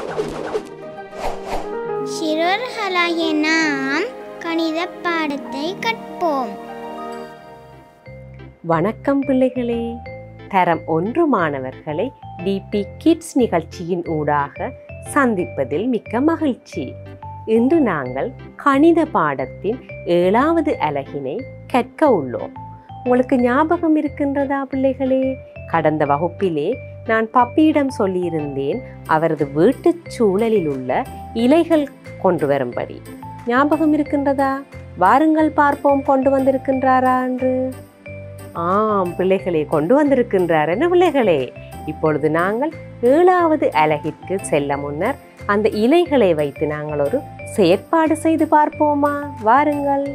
சிறுவர்களாகிய நாம் கணித பாடத்தை கற்போம் வணக்கம் பிள்ளைகளே தரம் ஒன்று மாணவர்களை டிபி கிட்ஸ் நிகழ்ச்சியின் ஊடாக சந்திப்பதில் மிக்க மகிழ்ச்சி இன்று நாங்கள் கணித பாடத்தின் ஏழாவது அலகினை கற்க உள்ளோம் உங்களுக்கு ஞாபகம் இருக்கின்றதா பிள்ளைகளே கடந்த வகுப்பிலே நான் பப்பியிடம் சொல்லியிருந்தேன் அவரது வீட்டுச் சூழலில் உள்ள இலைகள் கொண்டு வரும்படி ஞாபகம் இருக்கின்றதா வாருங்கள் பார்ப்போம் கொண்டு வந்திருக்கின்றாரா என்று ஆம் பிள்ளைகளே கொண்டு வந்திருக்கின்றார் என்ன பிள்ளைகளே இப்பொழுது நாங்கள் ஏழாவது அலகிற்கு செல்ல முன்னர் அந்த இலைகளை வைத்து நாங்கள் ஒரு செயற்பாடு செய்து பார்ப்போமா வாருங்கள்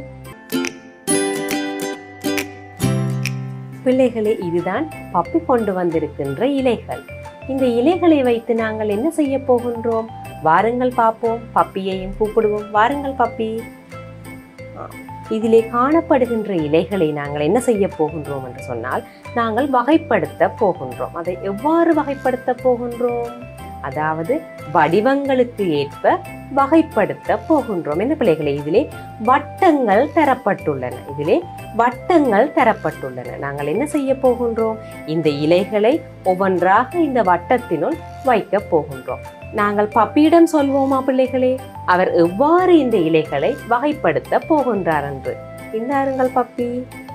பிள்ளைகளே இதுதான் பப்பி கொண்டு வந்திருக்கின்ற இலைகள் இந்த இலைகளை வைத்து நாங்கள் என்ன செய்ய போகின்றோம் வாருங்கள் பார்ப்போம் பப்பியையும் கூப்பிடுவோம் வாருங்கள் பப்பி ஆ, இதிலே காணப்படுகின்ற இலைகளை நாங்கள் என்ன செய்ய போகின்றோம் என்று சொன்னால் நாங்கள் வகைப்படுத்த போகின்றோம் அதை எவ்வாறு வகைப்படுத்த போகின்றோம் அதாவது வடிவங்களுக்கு ஏற்ப வகைப்படுத்த போகின்றோம் என்ன பிள்ளைகளே இதிலே வட்டங்கள் தரப்பட்டுள்ளன இதிலே வட்டங்கள் தரப்பட்டுள்ளன நாங்கள் என்ன செய்ய போகின்றோம் இந்த இலைகளை ஒவ்வொன்றாக இந்த வட்டத்தினுள் வைக்க போகின்றோம் நாங்கள் பப்பியிடம் சொல்வோமா பிள்ளைகளே அவர் எவ்வாறு இந்த இலைகளை வகைப்படுத்த போகின்றார் என்று இந்தாருங்கள் பப்பி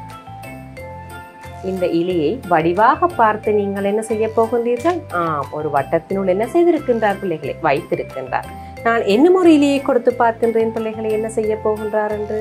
இந்த இலையை வடிவாக பார்த்து நீங்கள் என்ன செய்ய போகின்றீர்கள் ஆம் ஒரு வட்டத்தினுள் என்ன செய்திருக்கின்றார் பிள்ளைகளை வைத்திருக்கின்றார் நான் என்ன ஒரு இலையை கொடுத்து பார்க்கின்றேன் பிள்ளைகளை என்ன செய்ய போகின்றார் என்று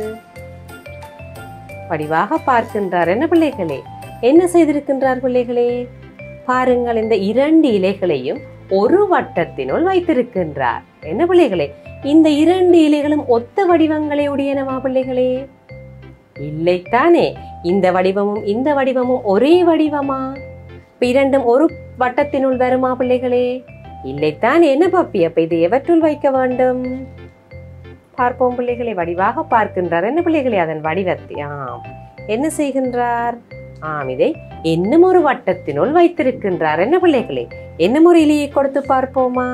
வடிவாக பார்க்கின்றார் என்ன பிள்ளைகளே என்ன செய்திருக்கின்றார் பிள்ளைகளே பாருங்கள் இந்த இரண்டு இலைகளையும் ஒரு வட்டத்தினுள் வைத்திருக்கின்றார் என்ன பிள்ளைகளே இந்த இரண்டு இலைகளும் ஒத்த வடிவங்களை உடையனவா பிள்ளைகளே இல்லைத்தானே இந்த வடிவமும் இந்த வடிவமும் ஒரே வடிவமா இப்ப இரண்டும் ஒரு வட்டத்தினுள் வருமா பிள்ளைகளே இல்லைத்தான் என்ன பப்பி அப்ப இது எவற்றுள் வைக்க வேண்டும் பார்ப்போம் பிள்ளைகளை வடிவாக பார்க்கின்றார் என்ன பிள்ளைகளே அதன் வடிவத்தை ஆம் என்ன செய்கின்றார் ஆம் இதை என்னும் ஒரு வட்டத்தினுள் வைத்திருக்கின்றார் என்ன பிள்ளைகளே என்னும் ஒரு இலையை கொடுத்து பார்ப்போமா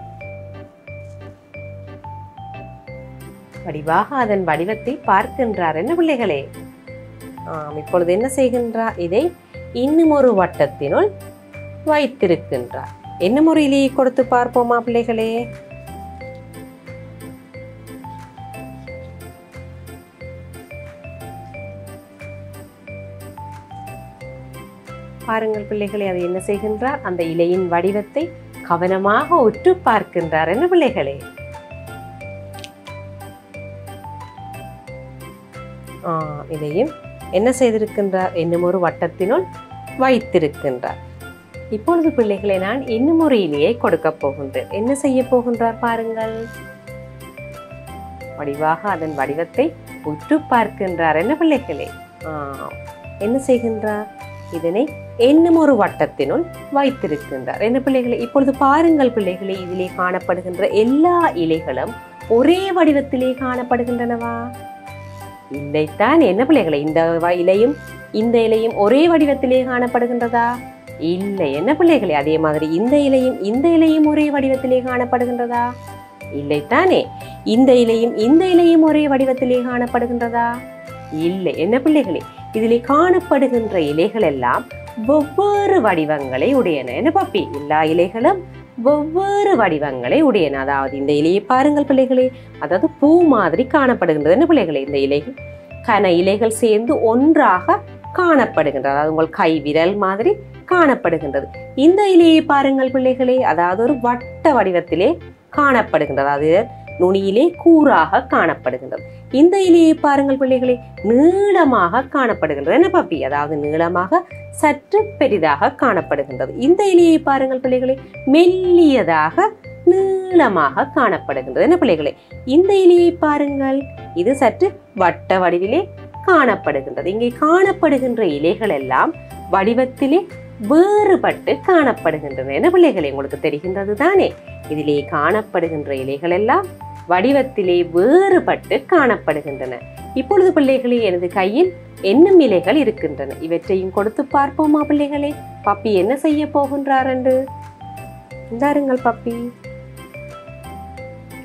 வடிவாக அதன் வடிவத்தை பார்க்கின்றார் என்ன பிள்ளைகளே ஆம் இப்பொழுது என்ன செய்கின்றார் இதை இன்னும் ஒரு வட்டத்தினுள் வைத்திருக்கின்றார் என்ன ஒரு இலையை கொடுத்து பார்ப்போமா பிள்ளைகளே பாருங்கள் பிள்ளைகளே அது என்ன செய்கின்றார் அந்த இலையின் வடிவத்தை கவனமாக உற்று பார்க்கின்றார் என்ன பிள்ளைகளே ஆ, இதையும் என்ன செய்திருக்கின்றார் என்னும் ஒரு வட்டத்தினுள் வைத்திருக்கின்றார் இப்பொழுது பிள்ளைகளை நான் இன்னும் ஒரு இலையை கொடுக்க போகின்றேன் என்ன செய்ய போகின்றார் பாருங்கள் வடிவாக அதன் வடிவத்தை உற்று பார்க்கின்றார் என்ன பிள்ளைகளே ஆ, என்ன செய்கின்றார் இதனை என்னும் ஒரு வட்டத்தினுள் வைத்திருக்கின்றார் என்ன பிள்ளைகளே இப்பொழுது பாருங்கள் பிள்ளைகளே இதிலே காணப்படுகின்ற எல்லா இலைகளும் ஒரே வடிவத்திலே காணப்படுகின்றனவா இல்லைத்தான் என்ன பிள்ளைகளே இந்த வ- இலையும் இந்த இலையும் ஒரே வடிவத்திலே காணப்படுகின்றதா இல்லை என்ன பிள்ளைகளே அதே மாதிரி இந்த இலையும் இந்த இலையும் ஒரே வடிவத்திலே காணப்படுகின்றதா இல்லைத்தானே இந்த இலையும் இந்த இலையும் ஒரே வடிவத்திலே காணப்படுகின்றதா இல்லை என்ன பிள்ளைகளே இதிலே காணப்படுகின்ற இலைகள் எல்லாம் வெவ்வேறு வடிவங்களை உடையன என்ன பாப்பி எல்லா இலைகளும் வெவ்வேறு வடிவங்களை உடையன அதாவது இந்த இலையை பாருங்கள் பிள்ளைகளே அதாவது பூ மாதிரி காணப்படுகின்றது என்ன பிள்ளைகளே இந்த இலைகள் கன இலைகள் சேர்ந்து ஒன்றாக காணப்படுகின்றது அதாவது உங்கள் கை விரல் மாதிரி காணப்படுகின்றது இந்த இலையை பாருங்கள் பிள்ளைகளே அதாவது ஒரு வட்ட வடிவத்திலே காணப்படுகின்றது அதாவது நுனியிலே கூறாக காணப்படுகின்றது இந்த இலையை பாருங்கள் பிள்ளைகளே நீளமாக காணப்படுகின்றது என்ன பாப்பி அதாவது நீளமாக சற்று பெரிதாக காணப்படுகின்றது இந்த இலையை பாருங்கள் பிள்ளைகளே மெல்லியதாக நீளமாக காணப்படுகின்றது என்ன பிள்ளைகளே இந்த இலையை பாருங்கள் இது சற்று வட்ட வடிவிலே காணப்படுகின்றது இங்கே காணப்படுகின்ற இலைகள் எல்லாம் வடிவத்திலே வேறுபட்டு காணப்படுகின்றன என்ன பிள்ளைகளே உங்களுக்கு தெரிகின்றது தானே இதிலே காணப்படுகின்ற இலைகள் எல்லாம் வடிவத்திலே வேறுபட்டு காணப்படுகின்றன இப்பொழுது பிள்ளைகளே எனது கையில் எண்ணும் இலைகள் இருக்கின்றன இவற்றையும் கொடுத்து பார்ப்போமா பிள்ளைகளே பப்பி என்ன செய்ய போகின்றார் என்று இந்தாருங்கள் பப்பி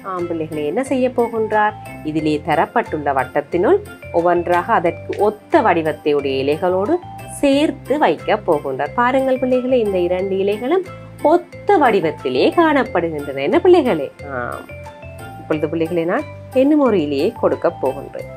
ஆம் பிள்ளைகளே என்ன செய்ய போகின்றார் இதிலே தரப்பட்டுள்ள வட்டத்தினுள் ஒவ்வொன்றாக அதற்கு ஒத்த வடிவத்தையுடைய இலைகளோடு சேர்த்து வைக்க போகின்றார் பாருங்கள் பிள்ளைகளே இந்த இரண்டு இலைகளும் ஒத்த வடிவத்திலே காணப்படுகின்றன என்ன பிள்ளைகளே ஆம் இப்பொழுது பிள்ளைகளே நான் என்னும் ஒரு இலையை கொடுக்க போகின்றேன்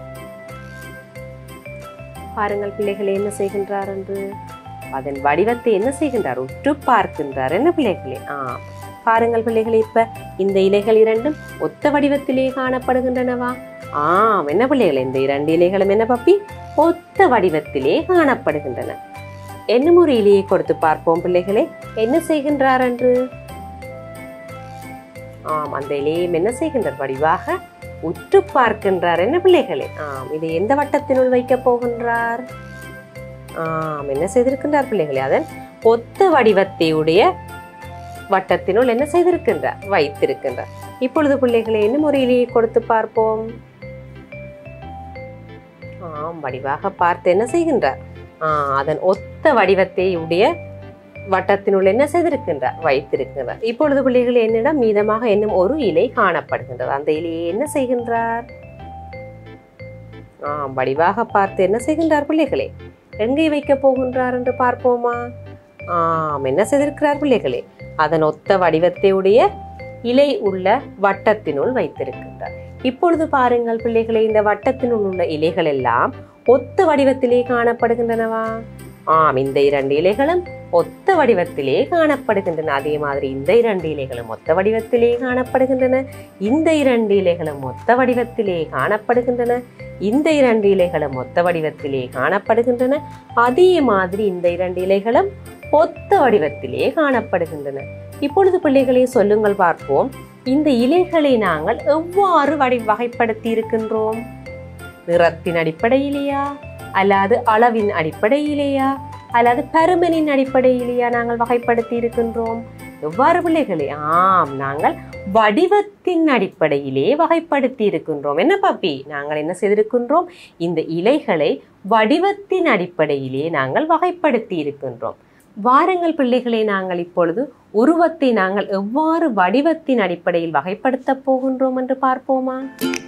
பாருங்கள் பிள்ளைகளே என்ன செய்கின்றார் என்று அதன் வடிவத்தை என்ன செய்கின்றார் உற்று பார்க்கின்றார் என்ன பிள்ளைகளே ஆ பாருங்கள் பிள்ளைகளே இப்ப இந்த இலைகள் இரண்டும் ஒத்த வடிவத்திலே காணப்படுகின்றனவா ஆம் என்ன பிள்ளைகளே இந்த இரண்டு இலைகளும் என்ன பப்பி ஒத்த வடிவத்திலே காணப்படுகின்றன என்னும் ஒரு இலையை கொடுத்து பார்ப்போம் பிள்ளைகளே என்ன செய்கின்றார் என்று ஆம் அந்த இலையும் என்ன செய்கின்றார் வடிவாக உற்று பார்க்கின்றார் என்ன பிள்ளைகளே ஆம் இதை எந்த வட்டத்தினுள் வைக்க போகின்றார் ஆம் என்ன செய்திருக்கின்றார் பிள்ளைகளே அதன் ஒத்த வடிவத்தையுடைய வட்டத்தினுள் என்ன செய்திருக்கின்றார் வைத்திருக்கின்றார் இப்பொழுது பிள்ளைகளை என்ன முறையிலேயே கொடுத்து பார்ப்போம் ஆம் வடிவாக பார்த்து என்ன செய்கின்றார் ஆ, அதன் ஒத்த வடிவத்தை உடைய வட்டத்தினுள் என்ன செய்திருக்கின்றார் வைத்திருக்கின்றார் இப்பொழுது பிள்ளைகள் என்னிடம் மீதமாக இன்னும் ஒரு இலை காணப்படுகின்றது அந்த இலையை என்ன செய்கின்றார் ஆம் வடிவாக பார்த்து என்ன செய்கின்றார் பிள்ளைகளே எங்கே வைக்க போகின்றார் என்று பார்ப்போமா ஆம் என்ன செய்திருக்கிறார் பிள்ளைகளே அதன் ஒத்த வடிவத்தை உடைய இலை உள்ள வட்டத்தினுள் வைத்திருக்கின்றார் இப்பொழுது பாருங்கள் பிள்ளைகளே இந்த வட்டத்தினுள் உள்ள இலைகள் எல்லாம் ஒத்த வடிவத்திலே காணப்படுகின்றனவா ஆம் இந்த இரண்டு இலைகளும் ஒத்த வடிவத்திலே காணப்படுகின்றன அதே மாதிரி இந்த இரண்டு இலைகளும் ஒத்த வடிவத்திலே காணப்படுகின்றன இந்த இரண்டு இலைகளும் ஒத்த வடிவத்திலே காணப்படுகின்றன இந்த இரண்டு இலைகளும் ஒத்த வடிவத்திலே காணப்படுகின்றன அதே மாதிரி இந்த இரண்டு இலைகளும் ஒத்த வடிவத்திலே காணப்படுகின்றன இப்பொழுது பிள்ளைகளே சொல்லுங்கள் பார்ப்போம் இந்த இலைகளை நாங்கள் எவ்வாறு வடி வகைப்படுத்தி இருக்கின்றோம் நிறத்தின் அடிப்படையிலேயா அல்லது அளவின் அடிப்படையிலேயா அல்லது பருமனின் அடிப்படையிலேயா நாங்கள் வகைப்படுத்தி இருக்கின்றோம் எவ்வாறு பிள்ளைகளே ஆம் நாங்கள் வடிவத்தின் அடிப்படையிலே வகைப்படுத்தி இருக்கின்றோம் என்ன பாப்பி நாங்கள் என்ன செய்திருக்கின்றோம் இந்த இலைகளை வடிவத்தின் அடிப்படையிலே நாங்கள் வகைப்படுத்தி இருக்கின்றோம் வாருங்கள் பிள்ளைகளை நாங்கள் இப்பொழுது உருவத்தை நாங்கள் எவ்வாறு வடிவத்தின் அடிப்படையில் வகைப்படுத்தப் போகின்றோம் என்று பார்ப்போமா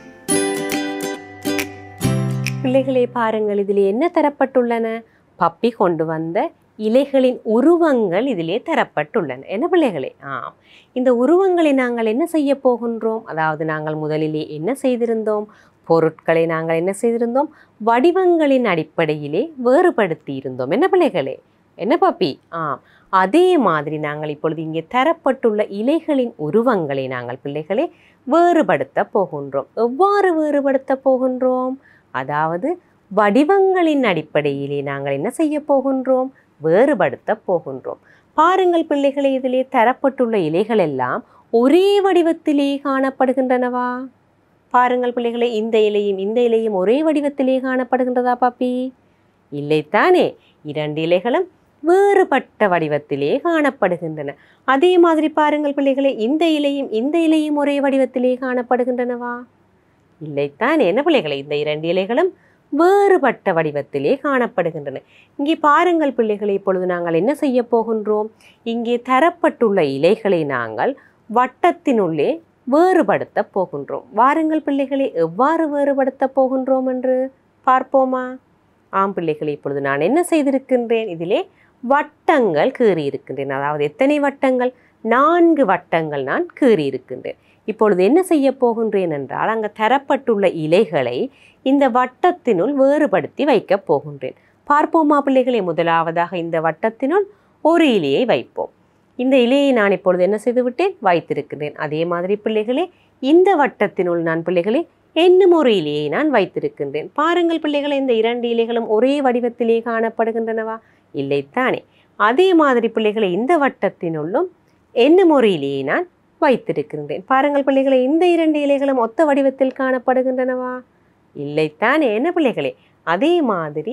பிள்ளைகளே பாருங்கள் இதிலே என்ன தரப்பட்டுள்ளன பப்பி கொண்டு வந்த இலைகளின் உருவங்கள் இதிலே தரப்பட்டுள்ளன என்ன பிள்ளைகளே ஆம் இந்த உருவங்களை நாங்கள் என்ன செய்ய போகின்றோம் அதாவது நாங்கள் முதலிலே என்ன செய்திருந்தோம் பொருட்களை நாங்கள் என்ன செய்திருந்தோம் வடிவங்களின் அடிப்படையிலே வேறுபடுத்தி இருந்தோம் என்ன பிள்ளைகளே என்ன பாப்பி ஆம் அதே மாதிரி நாங்கள் இப்பொழுது இங்கே தரப்பட்டுள்ள இலைகளின் உருவங்களை நாங்கள் பிள்ளைகளே வேறுபடுத்த போகின்றோம் எவ்வாறு வேறுபடுத்த போகின்றோம் அதாவது வடிவங்களின் அடிப்படையிலே நாங்கள் என்ன செய்ய போகின்றோம் வேறுபடுத்த போகின்றோம் பாருங்கள் பிள்ளைகளே இதிலே தரப்பட்டுள்ள இலைகள் எல்லாம் ஒரே வடிவத்திலே காணப்படுகின்றனவா பாருங்கள் பிள்ளைகளே இந்த இலையும் இந்த இலையும் ஒரே வடிவத்திலே காணப்படுகின்றதா பாப்பி இல்லைத்தானே இரண்டு இலைகளும் வேறுபட்ட வடிவத்திலே காணப்படுகின்றன அதே மாதிரி பாருங்கள் பிள்ளைகளே இந்த இலையும் இந்த இலையும் ஒரே வடிவத்திலே காணப்படுகின்றனவா இல்லைத்தான் என்ன பிள்ளைகளே இந்த இரண்டு இலைகளும் வேறுபட்ட வடிவத்திலே காணப்படுகின்றன இங்கே பாருங்கள் பிள்ளைகளை இப்பொழுது நாங்கள் என்ன செய்ய போகின்றோம் இங்கே தரப்பட்டுள்ள இலைகளை நாங்கள் வட்டத்தினுள்ளே வேறுபடுத்த போகின்றோம் வாருங்கள் பிள்ளைகளை எவ்வாறு வேறுபடுத்த போகின்றோம் என்று பார்ப்போமா ஆம் பிள்ளைகளை இப்பொழுது நான் என்ன செய்திருக்கின்றேன் இதிலே வட்டங்கள் கீறி இருக்கின்றேன் அதாவது எத்தனை வட்டங்கள் நான்கு வட்டங்கள் நான் கீறி இருக்கின்றேன் இப்பொழுது என்ன செய்ய போகின்றேன் என்றால் அங்கே தரப்பட்டுள்ள இலைகளை இந்த வட்டத்தினுள் வேறுபடுத்தி வைக்கப் போகின்றேன் பார்ப்போமா பிள்ளைகளே முதலாவதாக இந்த வட்டத்தினுள் ஒரு இலையை வைப்போம் இந்த இலையை நான் இப்பொழுது என்ன செய்து விட்டேன் வைத்திருக்கிறேன் அதே மாதிரி பிள்ளைகளே இந்த வட்டத்தினுள் நான் பிள்ளைகளே என்னும் ஒரு இலையை நான் வைத்திருக்கின்றேன் பாருங்கள் பிள்ளைகளே இந்த இரண்டு இலைகளும் ஒரே வடிவத்திலே காணப்படுகின்றனவா இல்லைத்தானே அதே மாதிரி பிள்ளைகளை இந்த வட்டத்தினுள்ளும் என்னும் ஒரு இலையை நான் வைத்திருக்கின்றேன் பாருங்கள் பிள்ளைகளே இந்த இரண்டு இலைகளும் ஒத்த வடிவத்தில் காணப்படுகின்றனவா இல்லைத்தானே என்ன பிள்ளைகளே அதே மாதிரி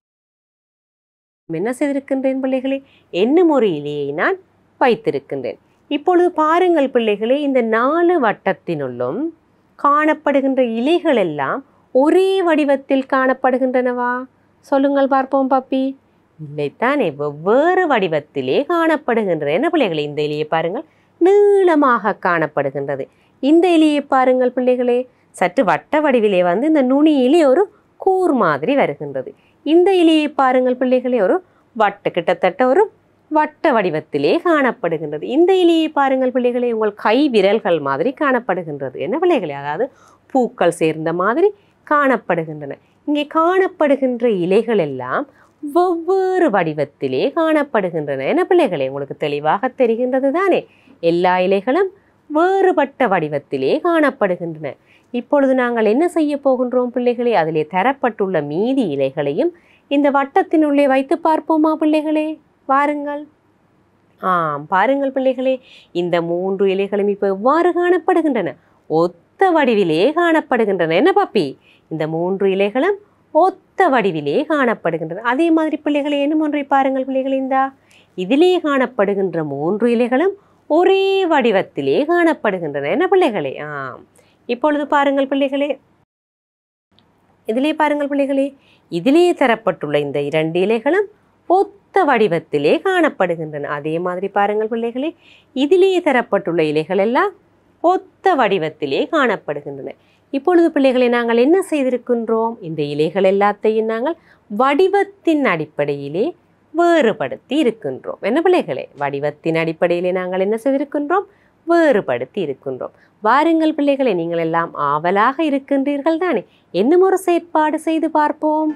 என்ன செய்திருக்கின்றேன் பிள்ளைகளே என்னும் ஒரு இலையை நான் வைத்திருக்கின்றேன் இப்பொழுது பாருங்கள் பிள்ளைகளே இந்த நாலு வட்டத்தினுள்ளும் காணப்படுகின்ற இலைகள் எல்லாம் ஒரே வடிவத்தில் காணப்படுகின்றனவா சொல்லுங்கள் பார்ப்போம் பாப்பி இல்லைத்தானே வெவ்வேறு வடிவத்திலே காணப்படுகின்றன என்ன பிள்ளைகளே இந்த இலையை பாருங்கள் நீளமாக காணப்படுகின்றது இந்த இலையை பாருங்கள் பிள்ளைகளே சற்று வட்ட வடிவிலே வந்து இந்த நுனியிலே ஒரு கூர் மாதிரி வருகின்றது இந்த இலையை பாருங்கள் பிள்ளைகளே ஒரு வட்ட கிட்டத்தட்ட ஒரு வட்ட வடிவத்திலே காணப்படுகின்றது இந்த இலையை பாருங்கள் பிள்ளைகளே உங்கள் கை விரல்கள் மாதிரி காணப்படுகின்றது என்ன பிள்ளைகளே அதாவது பூக்கள் சேர்ந்த மாதிரி காணப்படுகின்றன இங்கே காணப்படுகின்ற இலைகள் எல்லாம் வெவ்வேறு வடிவத்திலே காணப்படுகின்றன என்ன பிள்ளைகளே உங்களுக்கு தெளிவாக தெரிகின்றது தானே எல்லா இலைகளும் வேறுபட்ட வடிவத்திலே காணப்படுகின்றன இப்பொழுது நாங்கள் என்ன செய்ய போகின்றோம் பிள்ளைகளே அதிலே தரப்பட்டுள்ள மீதி இலைகளையும் இந்த வட்டத்தினுள்ளே வைத்து பார்ப்போமா பிள்ளைகளே வாருங்கள் ஆம் பாருங்கள் பிள்ளைகளே இந்த மூன்று இலைகளும் இப்போ எவ்வாறு காணப்படுகின்றன ஒத்த வடிவிலே காணப்படுகின்றன என்ன பாப்பி இந்த மூன்று இலைகளும் ஒத்த வடிவிலே காணப்படுகின்றன அதே மாதிரி பிள்ளைகளை என்ன ஒன்றை பாருங்கள் பிள்ளைகளே இந்தா இதிலே காணப்படுகின்ற மூன்று இலைகளும் ஒரே வடிவத்திலே காணப்படுகின்றன என்ன பிள்ளைகளே ஆம் இப்பொழுது பாருங்கள் பிள்ளைகளே இதிலே பாருங்கள் பிள்ளைகளே இதிலே தரப்பட்டுள்ள இந்த இரண்டு இலைகளும் ஒத்த வடிவத்திலே காணப்படுகின்றன அதே மாதிரி பாருங்கள் பிள்ளைகளே இதிலே தரப்பட்டுள்ள இலைகள் எல்லாம் ஒத்த வடிவத்திலே காணப்படுகின்றன இப்பொழுது பிள்ளைகளை நாங்கள் என்ன செய்திருக்கின்றோம் இந்த இலைகள் எல்லாத்தையும் நாங்கள் வடிவத்தின் அடிப்படையிலே வேறுபடுத்தி இருக்கின்றோம் என்ன பிள்ளைகளே வடிவத்தின் அடிப்படையிலே நாங்கள் என்ன செய்திருக்கின்றோம் வேறுபடுத்தி இருக்கின்றோம் வாருங்கள் பிள்ளைகளை நீங்கள் எல்லாம் ஆவலாக இருக்கின்றீர்கள் தானே என்னும் ஒரு செயற்பாடு செய்து பார்ப்போம்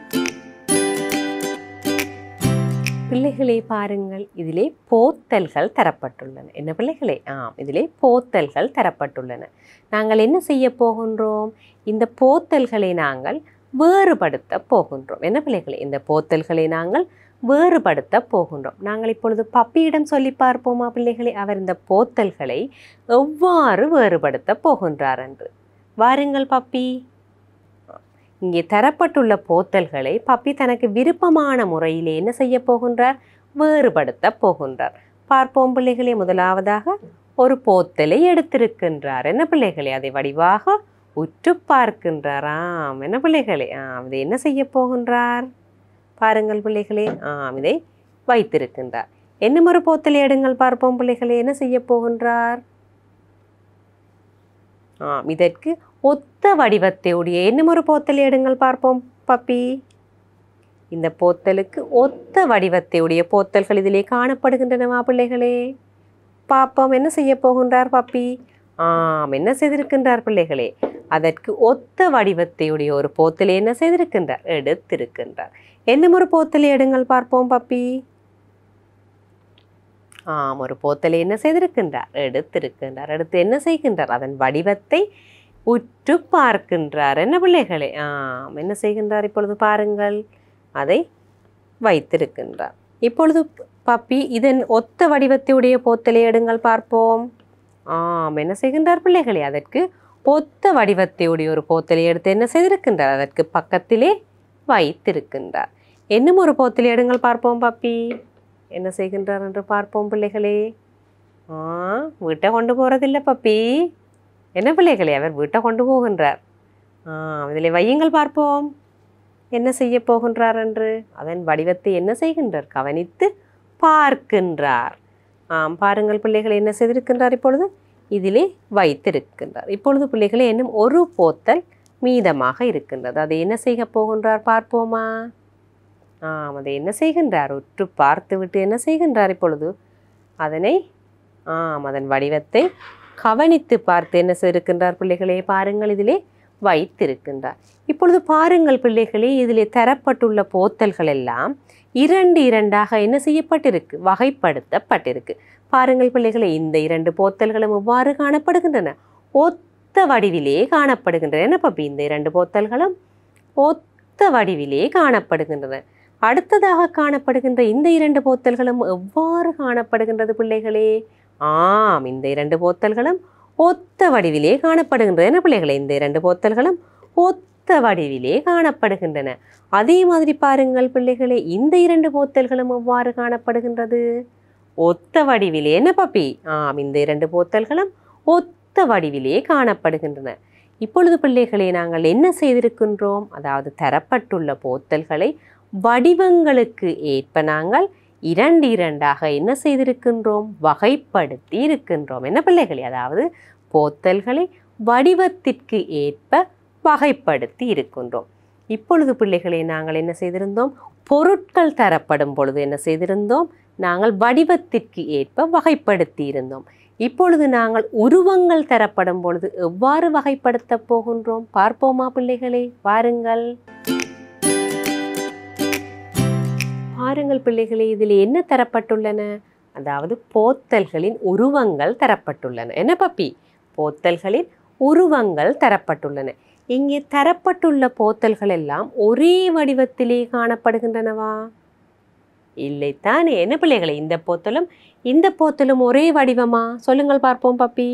பிள்ளைகளே பாருங்கள் இதிலே போத்தல்கள் தரப்பட்டுள்ளன என்ன பிள்ளைகளே ஆம் இதிலே போத்தல்கள் தரப்பட்டுள்ளன நாங்கள் என்ன செய்ய போகின்றோம் இந்த போத்தல்களை நாங்கள் வேறுபடுத்த போகின்றோம் என்ன பிள்ளைகளே இந்த போத்தல்களை நாங்கள் வேறுபடுத்த போகின்றோம் நாங்கள் இப்பொழுது பப்பியிடம் சொல்லி பார்ப்போமா பிள்ளைகளே அவர் இந்த போத்தல்களை எவ்வாறு வேறுபடுத்த போகின்றார் என்று வாருங்கள் பப்பி இங்கே தரப்பட்டுள்ள போத்தல்களை பப்பி தனக்கு விருப்பமான முறையிலே என்ன செய்ய போகின்றார் வேறுபடுத்த போகின்றார் பார்ப்போம் பிள்ளைகளே முதலாவதாக ஒரு போத்தலை எடுத்திருக்கின்றார் என்ன பிள்ளைகளே அதை வடிவாக உற்று பார்க்கின்றார் ஆம் என்ன பிள்ளைகளே ஆம் இதை என்ன செய்ய போகின்றார் பாருங்கள் பிள்ளைகளே ஆம் இதை வைத்திருக்கின்றார் என்ன ஒரு போத்தலை எடுங்கள் பார்ப்போம் பிள்ளைகளே என்ன செய்ய போகின்றார் ஆம் இதற்கு ஒத்த வடிவத்தை உடைய என்ன ஒரு போத்தலை எடுங்கள் பார்ப்போம் பப்பி இந்த போத்தலுக்கு ஒத்த வடிவத்தை உடைய போத்தல்கள் இதிலே காணப்படுகின்றனவா பிள்ளைகளே பாப்போம் என்ன செய்ய போகின்றார் பப்பி ஆம் என்ன செய்திருக்கின்றார் பிள்ளைகளே அதற்கு ஒத்த வடிவத்தையுடைய ஒரு போத்தலை என்ன செய்திருக்கின்றார் எடுத்திருக்கின்றார் என்ன ஒரு போத்தலை எடுங்கள் பார்ப்போம் பப்பி ஆம் ஒரு போத்தலை என்ன செய்திருக்கின்றார் எடுத்திருக்கின்றார் எடுத்து என்ன செய்கின்றார் அதன் வடிவத்தை உற்று பார்க்கின்றார் என்ன பிள்ளைகளே ஆம் என்ன செய்கின்றார் இப்பொழுது பாருங்கள் அதை வைத்திருக்கின்றார் இப்பொழுது பப்பி இதன் ஒத்த வடிவத்தையுடைய போத்தலை எடுங்கள் பார்ப்போம் ஆம் என்ன செய்கின்றார் பிள்ளைகளே அதற்கு ஒத்த வடிவத்தையுடைய ஒரு போத்தலை எடுத்து என்ன செய்திருக்கின்றார் அதற்கு பக்கத்திலே வைத்திருக்கின்றார் என்னும் ஒரு போத்தலை எடுங்கள் பார்ப்போம் பப்பி என்ன செய்கின்றார் என்று பார்ப்போம் பிள்ளைகளே ஆ வீட்டை கொண்டு போகிறதில்ல பப்பி என்ன பிள்ளைகளே அவர் வீட்டை கொண்டு போகின்றார் ஆ இதில் வையுங்கள் பார்ப்போம் என்ன செய்ய போகின்றார் என்று அதன் வடிவத்தை என்ன செய்கின்றார் கவனித்து பார்க்கின்றார் ஆம் பாருங்கள் பிள்ளைகள் என்ன செய்திருக்கின்றார் இப்பொழுது இதிலே வைத்திருக்கின்றார் இப்பொழுது பிள்ளைகளே இன்னும் ஒரு போத்தல் மீதமாக இருக்கின்றது அதை என்ன செய்ய போகின்றார் பார்ப்போமா ஆம் அதை என்ன செய்கின்றார் உற்று பார்த்து விட்டு என்ன செய்கின்றார் இப்பொழுது அதனை ஆம் அதன் வடிவத்தை கவனித்து பார்த்து என்ன செய்திருக்கின்றார் பிள்ளைகளே பாருங்கள் இதிலே வைத்திருக்கின்றார் இப்பொழுது பாருங்கள் பிள்ளைகளே இதிலே தரப்பட்டுள்ள போத்தல்கள் எல்லாம் இரண்டு இரண்டாக என்ன செய்யப்பட்டிருக்கு வகைப்படுத்தப்பட்டிருக்கு பாருங்கள் பிள்ளைகளே இந்த இரண்டு போத்தல்களும் எவ்வாறு காணப்படுகின்றன ஒத்த வடிவிலே காணப்படுகின்றன என்ன பப்பி இந்த இரண்டு போத்தல்களும் ஒத்த வடிவிலே காணப்படுகின்றன அடுத்ததாக காணப்படுகின்ற இந்த இரண்டு போத்தல்களும் எவ்வாறு காணப்படுகின்றது பிள்ளைகளே ஆம் இந்த இரண்டு போத்தல்களும் ஒத்த வடிவிலே காணப்படுகின்றன என்ன பிள்ளைகளே இந்த இரண்டு போத்தல்களும் ஒத்த வடிவிலே காணப்படுகின்றன அதே மாதிரி பாருங்கள் பிள்ளைகளே இந்த இரண்டு போத்தல்களும் எவ்வாறு காணப்படுகின்றது ஒத்த வடிவிலே என்ன பப்பி ஆம் இந்த இரண்டு போத்தல்களும் ஒத்த வடிவிலே காணப்படுகின்றன இப்பொழுது பிள்ளைகளே நாங்கள் என்ன செய்திருக்கின்றோம் அதாவது தரப்பட்டுள்ள போத்தல்களை வடிவங்களுக்கு ஏற்ப நாங்கள் இரண்டு இரண்டாக என்ன செய்திருக்கின்றோம் வகைப்படுத்தி இருக்கின்றோம் என்ன பிள்ளைகளே அதாவது போத்தல்களை வடிவத்திற்கு ஏற்ப வகைப்படுத்தி இருக்கின்றோம் இப்பொழுது பிள்ளைகளை நாங்கள் என்ன செய்திருந்தோம் பொருட்கள் தரப்படும் பொழுது என்ன செய்திருந்தோம் நாங்கள் வடிவத்திற்கு ஏற்ப வகைப்படுத்தி இருந்தோம் இப்பொழுது நாங்கள் உருவங்கள் தரப்படும் பொழுது எவ்வாறு வகைப்படுத்தப் போகின்றோம் பார்ப்போமா பிள்ளைகளே வாருங்கள் பாருங்கள் பிள்ளைகளே இதில் என்ன தரப்பட்டுள்ளன அதாவது போத்தல்களின் உருவங்கள் தரப்பட்டுள்ளன என்ன பப்பி போத்தல்களின் உருவங்கள் தரப்பட்டுள்ளன இங்கே தரப்பட்டுள்ள போத்தல்கள் எல்லாம் ஒரே வடிவத்திலே காணப்படுகின்றனவா இல்லைத்தானே என்ன பிள்ளைகளே இந்த போத்தலும் இந்த போத்தலும் ஒரே வடிவமா சொல்லுங்கள் பார்ப்போம் பப்பி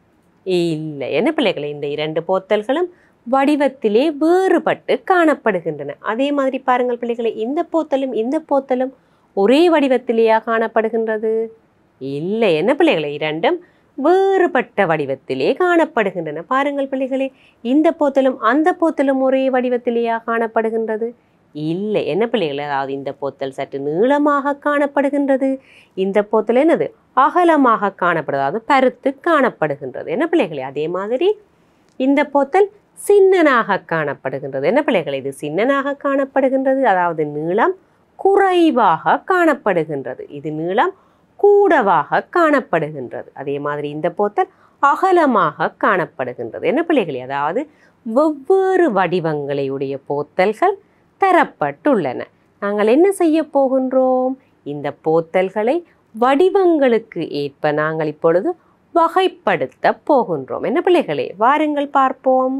இல்லை என்ன பிள்ளைகளே இந்த இரண்டு போத்தல்களும் வடிவத்திலே வேறுபட்டு காணப்படுகின்றன அதே மாதிரி பாருங்கள் பிள்ளைகளே இந்த போத்தலும் இந்த போத்தலும் ஒரே வடிவத்திலேயா காணப்படுகின்றது இல்லை என்ன பிள்ளைகளே இரண்டும் வேறுபட்ட வடிவத்திலே காணப்படுகின்றன பாருங்கள் பிள்ளைகளே இந்த போத்தலும் அந்த போத்தலும் ஒரே வடிவத்திலேயா காணப்படுகின்றது இல்லை என்ன பிள்ளைகளே அதாவது இந்த போத்தல் சற்று நீளமாக காணப்படுகின்றது இந்த போத்தல் என்னது அகலமாக காணப்படுது அதாவது பருத்து காணப்படுகின்றது என்ன பிள்ளைகளே அதே மாதிரி இந்த போத்தல் சின்னனாக காணப்படுகின்றது என்ன பிள்ளைகளே இது சின்னனாக காணப்படுகின்றது அதாவது நீளம் குறைவாக காணப்படுகின்றது இது நீளம் கூடவாக காணப்படுகின்றது அதே மாதிரி இந்த போத்தல் அகலமாக காணப்படுகின்றது என்ன பிள்ளைகளே அதாவது வெவ்வேறு வடிவங்களை உடைய போத்தல்கள் தரப்பட்டுள்ளன நாங்கள் என்ன செய்ய போகின்றோம் இந்த போத்தல்களை வடிவங்களுக்கு ஏற்ப நாங்கள் இப்பொழுது வகைப்படுத்த போகின்றோம் என்ன பிள்ளைகளே வாருங்கள் பார்ப்போம்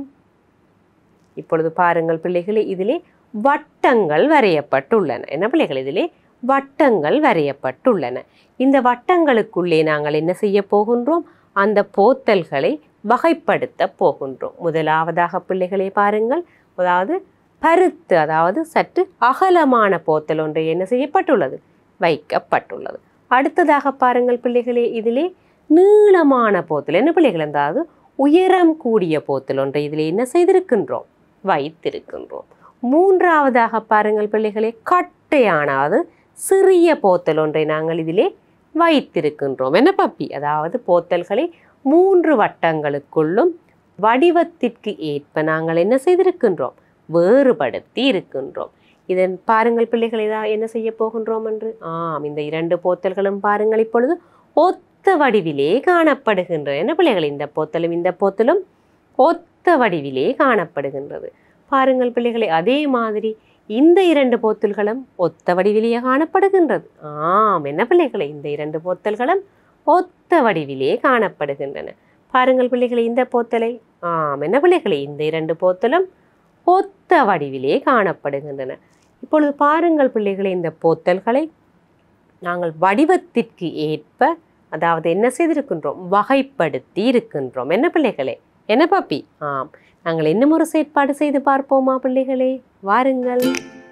இப்பொழுது பாருங்கள் பிள்ளைகளே இதிலே வட்டங்கள் வரையப்பட்டுள்ளன என்ன பிள்ளைகள் இதிலே வட்டங்கள் வரையப்பட்டுள்ளன இந்த வட்டங்களுக்குள்ளே நாங்கள் என்ன செய்ய போகின்றோம் அந்த போத்தல்களை வகைப்படுத்த போகின்றோம் முதலாவதாக பிள்ளைகளே பாருங்கள் அதாவது பருத்து அதாவது சற்று அகலமான போத்தல் ஒன்றை என்ன செய்யப்பட்டுள்ளது வைக்கப்பட்டுள்ளது அடுத்ததாக பாருங்கள் பிள்ளைகளே இதிலே நீளமான போத்தல் என்ன பிள்ளைகள் அதாவது உயரம் கூடிய போத்தல் ஒன்றை இதிலே என்ன செய்திருக்கின்றோம் வைத்திருக்கின்றோம் மூன்றாவதாக பாருங்கள் பிள்ளைகளே கட்டையான அதாவது சிறிய போத்தல் ஒன்றை நாங்கள் இதிலே வைத்திருக்கின்றோம் என்ன பப்பி அதாவது போத்தல்களை மூன்று வட்டங்களுக்குள்ளும் வடிவத்திற்கு ஏற்ப நாங்கள் என்ன செய்திருக்கின்றோம் வேறுபடுத்தி இருக்கின்றோம் இதன் பாருங்கள் பிள்ளைகளை தான் என்ன செய்ய போகின்றோம் என்று ஆம் இந்த இரண்டு போத்தல்களும் பாருங்கள் இப்பொழுது ஒத்த வடிவிலே காணப்படுகின்றன என்ன பிள்ளைகள் இந்த போத்தலும் இந்த போத்தலும் ஒத்த வடிவிலே காணப்படுகின்றது பாருங்கள் பிள்ளைகளை அதே மாதிரி இந்த இரண்டு போத்தல்களும் ஒத்த வடிவிலேயே காணப்படுகின்றது ஆம் என்ன பிள்ளைகளை இந்த இரண்டு போத்தல்களும் ஒத்த வடிவிலே காணப்படுகின்றன பாருங்கள் பிள்ளைகளை இந்த போத்தலை ஆம் என்ன பிள்ளைகளை இந்த இரண்டு போத்தலும் ஒத்த வடிவிலே காணப்படுகின்றன இப்பொழுது பாருங்கள் பிள்ளைகளை இந்த போத்தல்களை நாங்கள் வடிவத்திற்கு ஏற்ப அதாவது என்ன செய்திருக்கின்றோம் வகைப்படுத்தி இருக்கின்றோம் என்ன பிள்ளைகளே என்ன பாப்பி ஆம் நாங்கள் இன்னும் ஒரு செயற்பாடு செய்து பார்ப்போமா பிள்ளைகளே வாருங்கள்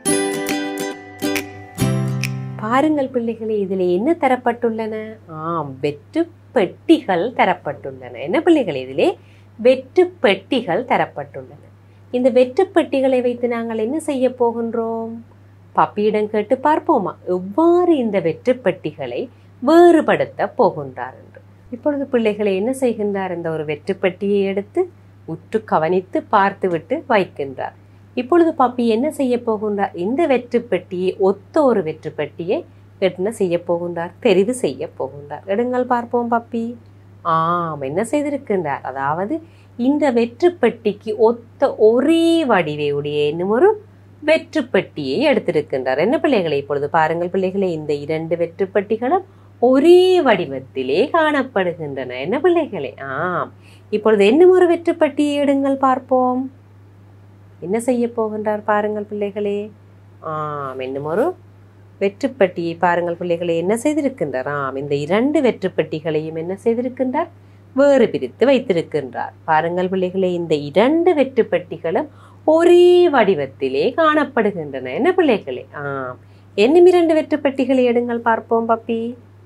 பாருங்கள் பிள்ளைகளே இதில் என்ன தரப்பட்டுள்ளன ஆம் வெற்று பெட்டிகள் தரப்பட்டுள்ளன என்ன பிள்ளைகளே இதிலே வெற்று பெட்டிகள் தரப்பட்டுள்ளன இந்த வெற்று பெட்டிகளை வைத்து நாங்கள் என்ன செய்ய போகின்றோம் பப்பியிடம் கேட்டு பார்ப்போமா எவ்வாறு இந்த வெற்று பெட்டிகளை வேறுபடுத்த போகின்றார் என்று இப்பொழுது பிள்ளைகளை என்ன செய்கின்றார் இந்த ஒரு வெற்று பெட்டியை எடுத்து உற்று கவனித்து பார்த்துவிட்டு வைக்கின்றார் இப்பொழுது பப்பி என்ன செய்ய போகின்றார் இந்த வெற்று பெட்டியை ஒத்த ஒரு வெற்று பெட்டியை என்ன செய்ய போகின்றார் தெரிவு செய்ய போகின்றார் எடுங்கள் பார்ப்போம் பப்பி ஆம் என்ன செய்திருக்கின்றார் அதாவது இந்த வெற்று பெட்டிக்கு ஒத்த ஒரே வடிவையுடைய என்னும் ஒரு வெற்று பெட்டியை எடுத்திருக்கின்றார் என்ன பிள்ளைகளை இப்பொழுது பாருங்கள் பிள்ளைகளே இந்த இரண்டு வெற்று பெட்டிகளும் ஒரே வடிவத்திலே காணப்படுகின்றன என்ன பிள்ளைகளே ஆம் இப்பொழுது என்னும் ஒரு வெற்று பெட்டியை எடுங்கள் பார்ப்போம் என்ன செய்ய போகின்றார் பாருங்கள் பிள்ளைகளே ஆம் என்னும் ஒரு வெற்றுப்பெட்டியை பாருங்கள் பிள்ளைகளே என்ன செய்திருக்கின்றார் ஆம் இந்த இரண்டு வெற்றுப்பெட்டிகளையும் என்ன செய்திருக்கின்றார் வேறு பிரித்து வைத்திருக்கின்றார் பாருங்கள் பிள்ளைகளே இந்த இரண்டு வெற்றுப்பெட்டிகளும் ஒரே வடிவத்திலே காணப்படுகின்றன என்ன பிள்ளைகளே ஆம் என்னும் இரண்டு வெற்றுப்பெட்டிகளை எடுங்கள் பார்ப்போம் பப்பி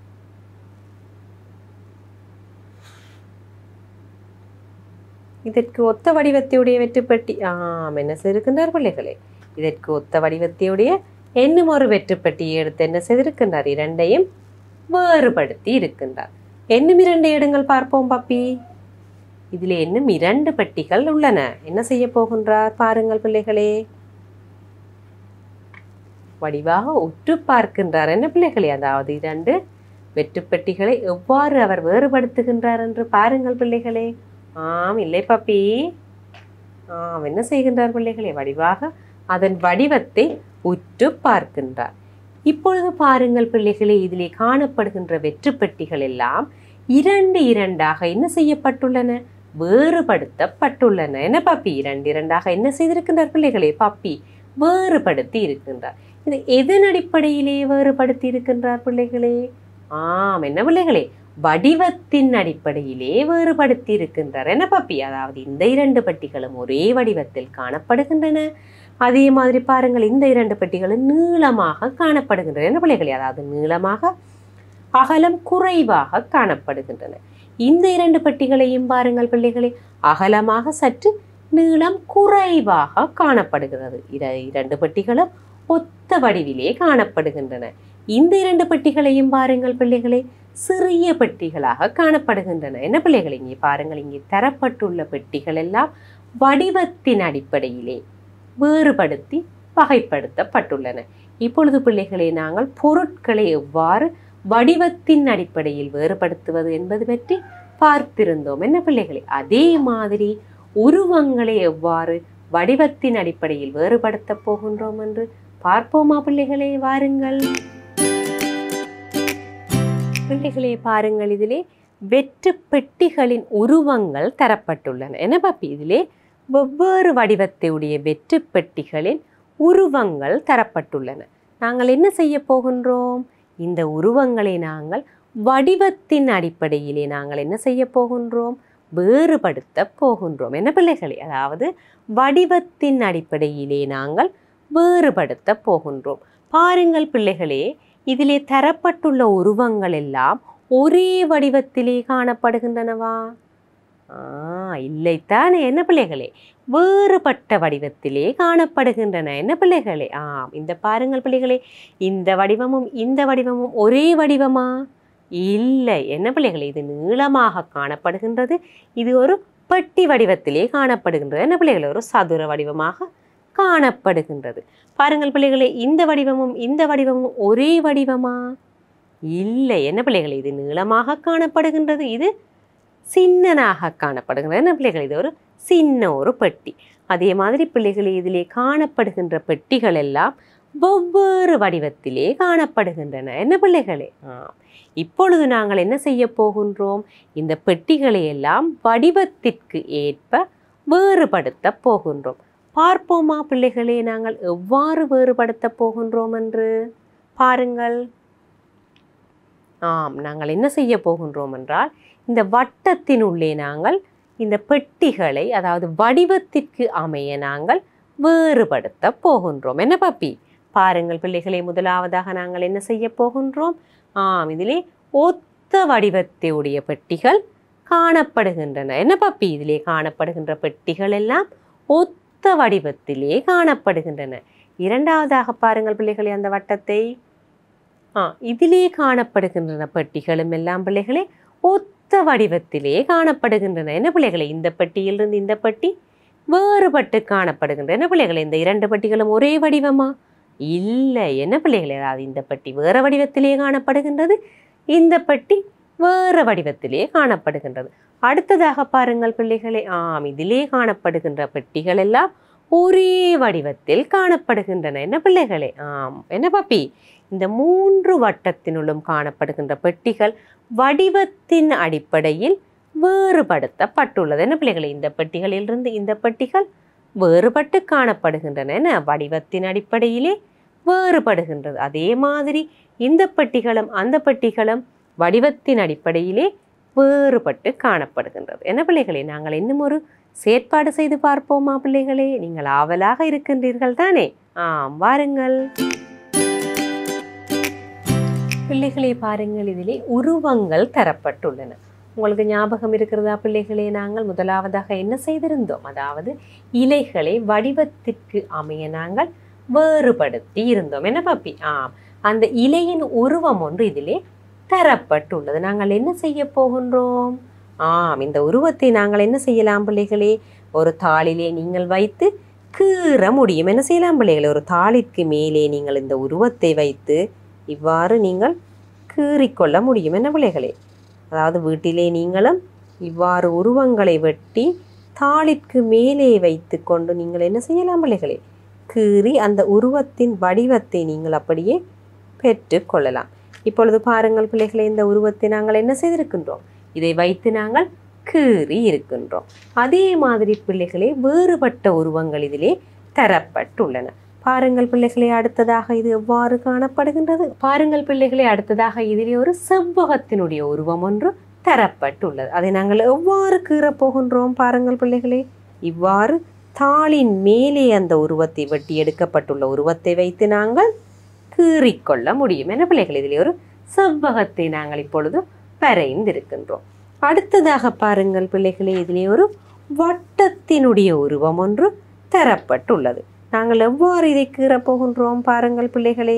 இதற்கு ஒத்த வடிவத்தையுடைய வெற்றுப்பெட்டி ஆம் என்ன செய்திருக்கின்றார் பிள்ளைகளே இதற்கு ஒத்த வடிவத்தையுடைய என்னும் ஒரு வெற்றுப்பெட்டியை எடுத்து என்ன செய்திருக்கின்றார் இரண்டையும் வேறுபடுத்தி இருக்கின்றார் என்னும் இரண்டு எடுங்கள் பார்ப்போம் பாப்பி இதில் இன்னும் இரண்டு பெட்டிகள் உள்ளன என்ன செய்ய போகின்றார் பாருங்கள் பிள்ளைகளே வடிவாக உற்று பார்க்கின்றார் என்ன பிள்ளைகளே அதாவது இரண்டு வெற்றுப்பெட்டிகளை எவ்வாறு அவர் வேறுபடுத்துகின்றார் என்று பாருங்கள் பிள்ளைகளே ஆம் இல்லை பாப்பி ஆம் என்ன செய்கின்றார் பிள்ளைகளே வடிவாக அதன் வடிவத்தை உற்று பார்க்கின்றார் இப்பொழுது பாருங்கள் பிள்ளைகளே இதிலே காணப்படுகின்ற வெற்றுப்பெட்டிகள் எல்லாம் இரண்டு இரண்டாக என்ன செய்யப்பட்டுள்ளன வேறுபடுத்தப்பட்டுள்ளன என்ன பாப்பி இரண்டு இரண்டாக என்ன செய்திருக்கின்றார் பிள்ளைகளே பாப்பி வேறுபடுத்தி இருக்கின்றார் இது எதன் அடிப்படையிலே வேறுபடுத்தி இருக்கின்றார் பிள்ளைகளே ஆம் என்ன பிள்ளைகளே வடிவத்தின் அடிப்படையிலே வேறுபடுத்தி இருக்கின்றார் என்ன பாப்பி அதாவது இந்த இரண்டு பெட்டிகளும் ஒரே வடிவத்தில் காணப்படுகின்றன அதே மாதிரி பாருங்கள் இந்த இரண்டு பெட்டிகளும் நீளமாக காணப்படுகின்றன என்ன பிள்ளைகளே அதாவது நீளமாக அகலம் குறைவாக காணப்படுகின்றன இந்த இரண்டு பெட்டிகளையும் பாருங்கள் பிள்ளைகளே அகலமாக சற்று நீளம் குறைவாக காணப்படுகிறது இர- இரண்டு பெட்டிகளும் ஒத்த வடிவிலே காணப்படுகின்றன இந்த இரண்டு பெட்டிகளையும் பாருங்கள் பிள்ளைகளே சிறிய பெட்டிகளாக காணப்படுகின்றன என்ன பிள்ளைகள் இங்கே பாருங்கள் இங்கே தரப்பட்டுள்ள பெட்டிகள் எல்லாம் வடிவத்தின் அடிப்படையிலே வேறுபடுத்தி வகைப்படுத்தப்பட்டுள்ளன இப்பொழுது பிள்ளைகளை நாங்கள் பொருட்களை எவ்வாறு வடிவத்தின் அடிப்படையில் வேறுபடுத்துவது என்பது பற்றி பார்த்திருந்தோம் என்ன பிள்ளைகளே அதே மாதிரி உருவங்களை எவ்வாறு வடிவத்தின் அடிப்படையில் வேறுபடுத்தப் போகின்றோம் என்று பார்ப்போமா பிள்ளைகளே வாருங்கள் பிள்ளைகளே பாருங்கள் இதிலே வெற்று பெட்டிகளின் உருவங்கள் தரப்பட்டுள்ளன என்ன பாப்பி இதிலே வெவ்வேறு வடிவத்தை உடைய வெற்று பெட்டிகளின் உருவங்கள் தரப்பட்டுள்ளன நாங்கள் என்ன செய்ய போகின்றோம் இந்த உருவங்களை நாங்கள் வடிவத்தின் அடிப்படையிலே நாங்கள் என்ன செய்ய போகின்றோம் வேறுபடுத்த போகின்றோம் என்ன பிள்ளைகளே அதாவது வடிவத்தின் அடிப்படையிலே நாங்கள் வேறுபடுத்த போகின்றோம் பாருங்கள் பிள்ளைகளே இதிலே தரப்பட்டுள்ள உருவங்கள் எல்லாம் ஒரே வடிவத்திலே காணப்படுகின்றனவா ஆ இல்லைத்தானே என்ன பிள்ளைகளே வேறுபட்ட வடிவத்திலே காணப்படுகின்றன என்ன பிள்ளைகளே ஆம் இந்த பாருங்கள் பிள்ளைகளே இந்த வடிவமும் இந்த வடிவமும் ஒரே வடிவமா இல்லை என்ன பிள்ளைகளே இது நீளமாக காணப்படுகின்றது இது ஒரு பெட்டி வடிவத்திலே காணப்படுகின்றது என்ன பிள்ளைகளே ஒரு சதுர வடிவமாக காணப்படுகின்றது பாருங்கள் பிள்ளைகளே இந்த வடிவமும் இந்த வடிவமும் ஒரே வடிவமா இல்லை என்ன பிள்ளைகளே இது நீளமாக காணப்படுகின்றது இது சின்னனாக காணப்படுகின்றது என்ன பிள்ளைகள் இது ஒரு சின்ன ஒரு பெட்டி அதே மாதிரி பிள்ளைகளே இதிலே காணப்படுகின்ற பெட்டிகள் எல்லாம் வெவ்வேறு வடிவத்திலே காணப்படுகின்றன என்ன பிள்ளைகளே ஆம். இப்பொழுது நாங்கள் என்ன செய்ய போகின்றோம் இந்த பெட்டிகளை எல்லாம் வடிவத்திற்கு ஏற்ப வேறுபடுத்த போகின்றோம் பார்ப்போமா பிள்ளைகளே நாங்கள் எவ்வாறு வேறுபடுத்த போகின்றோம் என்று பாருங்கள் ஆம் நாங்கள் என்ன செய்ய போகின்றோம் என்றால் இந்த வட்டத்தின் உள்ளே நாங்கள் இந்த பெட்டிகளை அதாவது வடிவத்திற்கு அமைய நாங்கள் வேறுபடுத்த போகின்றோம் என்ன பாப்பி பாருங்கள் பிள்ளைகளே முதலாவதாக நாங்கள் என்ன செய்ய போகின்றோம் ஆம் இதிலே ஒத்த வடிவத்தை உடைய பெட்டிகள் காணப்படுகின்றன என்ன பாப்பி இதிலே காணப்படுகின்ற பெட்டிகள் எல்லாம் ஒத்த வடிவத்திலே காணப்படுகின்றன இரண்டாவதாக பாருங்கள் பிள்ளைகளே அந்த வட்டத்தை ஆ இதிலே காணப்படுகின்றன பெட்டிகளும் எல்லாம் பிள்ளைகளே ஒத்த வடிவத்திலே காணப்படுகின்றன என்ன பிள்ளைகளே இந்த பெட்டியிலிருந்து இந்த பெட்டி வேறுபட்டு காணப்படுகின்றன என்ன பிள்ளைகளே இந்த இரண்டு பெட்டிகளும் ஒரே வடிவமா இல்லை என்ன பிள்ளைகளே அதாவது இந்த பெட்டி வேறு வடிவத்திலே காணப்படுகின்றது இந்த பெட்டி வேறு வடிவத்திலே காணப்படுகின்றது அடுத்ததாக பாருங்கள் பிள்ளைகளே ஆம் இதிலே காணப்படுகின்ற பெட்டிகள் எல்லாம் ஒரே வடிவத்தில் காணப்படுகின்றன என்ன பிள்ளைகளே ஆம் என்ன பாப்பி இந்த மூன்று வட்டத்தினுள்ளும் காணப்படுகின்ற பெட்டிகள் வடிவத்தின் அடிப்படையில் வேறுபடுத்தப்பட்டுள்ளது என்ன பிள்ளைகளே இந்த பெட்டிகளிலிருந்து இந்த பெட்டிகள் வேறுபட்டு காணப்படுகின்றன என்ன வடிவத்தின் அடிப்படையிலே வேறுபடுகின்றது அதே மாதிரி இந்த பெட்டிகளும் அந்த பெட்டிகளும் வடிவத்தின் அடிப்படையிலே வேறுபட்டு காணப்படுகின்றது என்ன பிள்ளைகளே நாங்கள் இன்னும் ஒரு செயற்பாடு செய்து பார்ப்போமா பிள்ளைகளே நீங்கள் ஆவலாக இருக்கின்றீர்கள் தானே ஆம் வாருங்கள் பிள்ளைகளே பாருங்கள் இதிலே உருவங்கள் தரப்பட்டுள்ளன உங்களுக்கு ஞாபகம் இருக்கிறதா பிள்ளைகளே நாங்கள் முதலாவதாக என்ன செய்திருந்தோம் அதாவது இலைகளை வடிவத்திற்கு அமைய நாங்கள் வேறுபடுத்தி இருந்தோம் என்ன பாப்பி ஆம் அந்த இலையின் உருவம் ஒன்று இதிலே தரப்பட்டுள்ளது நாங்கள் என்ன செய்ய போகின்றோம் ஆம் இந்த உருவத்தை நாங்கள் என்ன செய்யலாம் பிள்ளைகளே ஒரு தாளிலே நீங்கள் வைத்து கீற முடியும் என்ன செய்யலாம் பிள்ளைகளே ஒரு தாளிற்கு மேலே நீங்கள் இந்த உருவத்தை வைத்து இவ்வாறு நீங்கள் கீறிக்கொள்ள முடியும் என்ன பிள்ளைகளே அதாவது வீட்டிலே நீங்களும் இவ்வாறு உருவங்களை வெட்டி தாளிற்கு மேலே வைத்து கொண்டு நீங்கள் என்ன செய்யலாம் பிள்ளைகளே கீறி அந்த உருவத்தின் வடிவத்தை நீங்கள் அப்படியே பெற்று கொள்ளலாம் இப்பொழுது பாருங்கள் பிள்ளைகளே இந்த உருவத்தை நாங்கள் என்ன செய்திருக்கின்றோம் இதை வைத்து நாங்கள் கீறி இருக்கின்றோம் அதே மாதிரி பிள்ளைகளே வேறுபட்ட உருவங்கள் இதிலே தரப்பட்டுள்ளன பாருங்கள் பிள்ளைகளே அடுத்ததாக இது எவ்வாறு காணப்படுகின்றது பாருங்கள் பிள்ளைகளே அடுத்ததாக இதிலே ஒரு செவ்வகத்தினுடைய உருவம் ஒன்று தரப்பட்டுள்ளது அதை நாங்கள் எவ்வாறு கீறப் போகின்றோம் பாருங்கள் பிள்ளைகளே இவ்வாறு தாளின் மேலே அந்த உருவத்தை வெட்டி எடுக்கப்பட்டுள்ள உருவத்தை வைத்து நாங்கள் கீறிக்கொள்ள முடியும் என்ன பிள்ளைகள் இதிலே ஒரு செவ்வகத்தை நாங்கள் இப்பொழுது வரைந்திருக்கின்றோம் அடுத்ததாக பாருங்கள் பிள்ளைகளே இதிலே ஒரு வட்டத்தினுடைய உருவம் ஒன்று தரப்பட்டுள்ளது நாங்கள் எவ்வாறு இதை கீறப் போகின்றோம் பாருங்கள் பிள்ளைகளே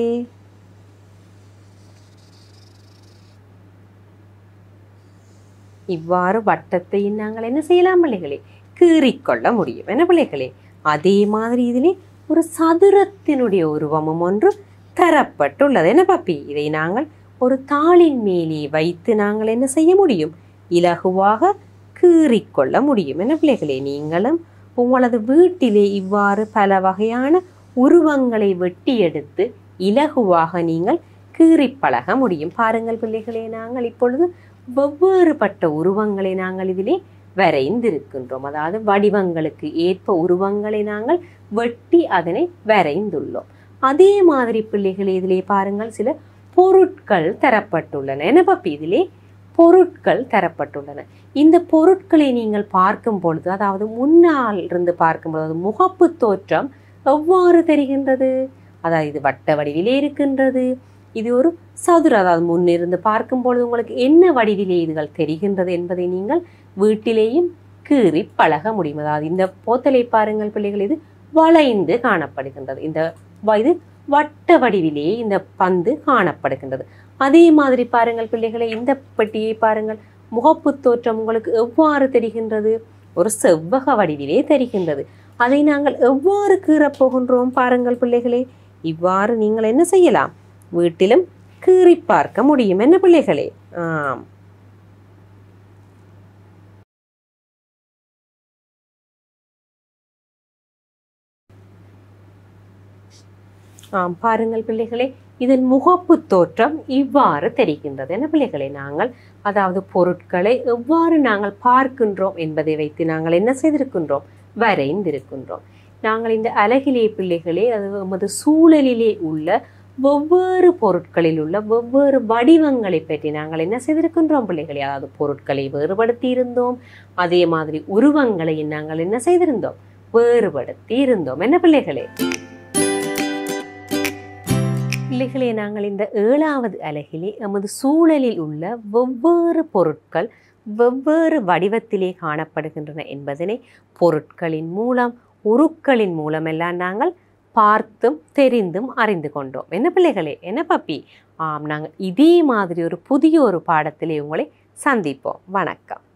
இவ்வாறு வட்டத்தை நாங்கள் என்ன செய்யலாம் பிள்ளைகளே கீறிக்கொள்ள முடியும் என்ன பிள்ளைகளே அதே மாதிரி இதிலே ஒரு சதுரத்தினுடைய உருவமும் ஒன்று தரப்பட்டுள்ளது என்ன பாப்பி இதை நாங்கள் ஒரு தாளின் மேலே வைத்து நாங்கள் என்ன செய்ய முடியும் இலகுவாக கீறிக்கொள்ள முடியும் என்ன பிள்ளைகளே நீங்களும் உங்களது வீட்டிலே இவ்வாறு பல வகையான உருவங்களை வெட்டி எடுத்து இலகுவாக நீங்கள் கீறி பழக முடியும் பாருங்கள் பிள்ளைகளே நாங்கள் இப்பொழுது வெவ்வேறுபட்ட உருவங்களை நாங்கள் இதிலே வரைந்திருக்கின்றோம் அதாவது வடிவங்களுக்கு ஏற்ப உருவங்களை நாங்கள் வெட்டி அதனை வரைந்துள்ளோம் அதே மாதிரி பிள்ளைகளே இதிலே பாருங்கள் சில பொருட்கள் தரப்பட்டுள்ளன என்ன பாப்பி இதிலே பொருட்கள் தரப்பட்டுள்ளன இந்த பொருட்களை நீங்கள் பார்க்கும் பொழுது அதாவது முன்னால் இருந்து பார்க்கும் பொழுது முகப்பு தோற்றம் எவ்வாறு தெரிகின்றது அதாவது இது வட்ட வடிவிலே இருக்கின்றது இது ஒரு சதுர அதாவது முன்னிருந்து பார்க்கும் பொழுது உங்களுக்கு என்ன வடிவிலே இதுகள் தெரிகின்றது என்பதை நீங்கள் வீட்டிலேயும் கீறி பழக முடியும் அதாவது இந்த போத்தலை பாருங்கள் பிள்ளைகள் இது வளைந்து காணப்படுகின்றது இந்த வ- இது வட்ட வடிவிலே இந்த பந்து காணப்படுகின்றது அதே மாதிரி பாருங்கள் பிள்ளைகளை இந்த பெட்டியை பாருங்கள் முகப்பு தோற்றம் உங்களுக்கு எவ்வாறு தெரிகின்றது ஒரு செவ்வக வடிவிலே தெரிகின்றது அதை நாங்கள் எவ்வாறு கீறப் போகின்றோம் பாருங்கள் பிள்ளைகளே இவ்வாறு நீங்கள் என்ன செய்யலாம் வீட்டிலும் கீறி பார்க்க முடியும் என்ன பிள்ளைகளே ஆம் ஆம் பாருங்கள் பிள்ளைகளே இதன் முகப்பு தோற்றம் இவ்வாறு தெரிகின்றது என்ன பிள்ளைகளே நாங்கள் அதாவது பொருட்களை எவ்வாறு நாங்கள் பார்க்கின்றோம் என்பதை வைத்து நாங்கள் என்ன செய்திருக்கின்றோம் வரைந்திருக்கின்றோம் நாங்கள் இந்த அழகிலே பிள்ளைகளே அது நமது சூழலிலே உள்ள வெவ்வேறு பொருட்களில் உள்ள வெவ்வேறு வடிவங்களை பற்றி நாங்கள் என்ன செய்திருக்கின்றோம் பிள்ளைகளே அதாவது பொருட்களை வேறுபடுத்தி இருந்தோம் அதே மாதிரி உருவங்களை நாங்கள் என்ன செய்திருந்தோம் வேறுபடுத்தி இருந்தோம் என்ன பிள்ளைகளே பிள்ளைகளே நாங்கள் இந்த ஏழாவது அலகிலே எமது சூழலில் உள்ள வெவ்வேறு பொருட்கள் வெவ்வேறு வடிவத்திலே காணப்படுகின்றன என்பதனை பொருட்களின் மூலம் உருக்களின் மூலமெல்லாம் நாங்கள் பார்த்தும் தெரிந்தும் அறிந்து கொண்டோம் என்ன பிள்ளைகளே என்ன பப்பி ஆம் நாங்கள் இதே மாதிரி ஒரு புதிய ஒரு பாடத்திலே உங்களை சந்திப்போம் வணக்கம்